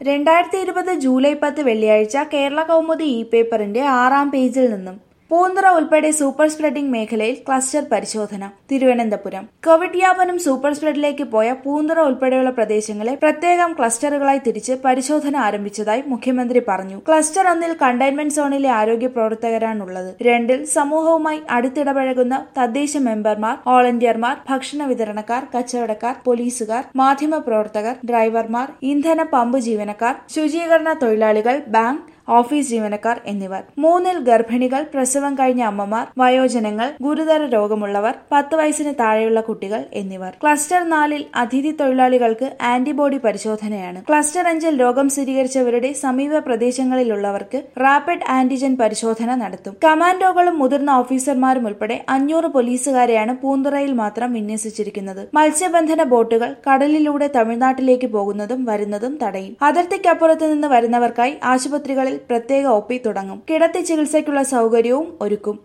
രണ്ടായിരത്തി ഇരുപത് ജൂലൈ പത്ത് വെള്ളിയാഴ്ച കേരള കൗമുദി ഇ പേപ്പറിന്റെ ആറാം പേജിൽ നിന്നും പൂന്തുറ ഉൾപ്പെടെ സൂപ്പർ സ്പ്രെഡിംഗ് മേഖലയിൽ ക്ലസ്റ്റർ പരിശോധന തിരുവനന്തപുരം കോവിഡ് വ്യാപനം സൂപ്പർ സ്പ്രെഡിലേക്ക് പോയ പൂന്തുറ ഉൾപ്പെടെയുള്ള പ്രദേശങ്ങളെ പ്രത്യേകം ക്ലസ്റ്ററുകളായി തിരിച്ച് പരിശോധന ആരംഭിച്ചതായി മുഖ്യമന്ത്രി പറഞ്ഞു ക്ലസ്റ്റർ ഒന്നിൽ കണ്ടെയ്ൻമെന്റ് സോണിലെ ആരോഗ്യ പ്രവർത്തകരാണുള്ളത് രണ്ടിൽ സമൂഹവുമായി അടുത്തിടപഴകുന്ന തദ്ദേശ മെമ്പർമാർ വോളണ്ടിയർമാർ ഭക്ഷണ വിതരണക്കാർ കച്ചവടക്കാർ പോലീസുകാർ മാധ്യമ പ്രവർത്തകർ ഡ്രൈവർമാർ ഇന്ധന പമ്പ് ജീവനക്കാർ ശുചീകരണ തൊഴിലാളികൾ ബാങ്ക് ഓഫീസ് ജീവനക്കാർ എന്നിവർ മൂന്നിൽ ഗർഭിണികൾ പ്രസവം കഴിഞ്ഞ അമ്മമാർ വയോജനങ്ങൾ ഗുരുതര രോഗമുള്ളവർ പത്ത് വയസ്സിന് താഴെയുള്ള കുട്ടികൾ എന്നിവർ ക്ലസ്റ്റർ നാലിൽ അതിഥി തൊഴിലാളികൾക്ക് ആന്റിബോഡി പരിശോധനയാണ് ക്ലസ്റ്റർ അഞ്ചിൽ രോഗം സ്ഥിരീകരിച്ചവരുടെ സമീപ പ്രദേശങ്ങളിലുള്ളവർക്ക് റാപ്പിഡ് ആന്റിജൻ പരിശോധന നടത്തും കമാൻഡോകളും മുതിർന്ന ഓഫീസർമാരും ഉൾപ്പെടെ അഞ്ഞൂറ് പോലീസുകാരെയാണ് പൂന്തുറയിൽ മാത്രം വിന്യസിച്ചിരിക്കുന്നത് മത്സ്യബന്ധന ബോട്ടുകൾ കടലിലൂടെ തമിഴ്നാട്ടിലേക്ക് പോകുന്നതും വരുന്നതും തടയും അതിർത്തിക്കപ്പുറത്ത് നിന്ന് വരുന്നവർക്കായി ആശുപത്രികളിൽ പ്രത്യേക ഒ പി തുടങ്ങും കിടത്തി ചികിത്സയ്ക്കുള്ള സൗകര്യവും ഒരുക്കും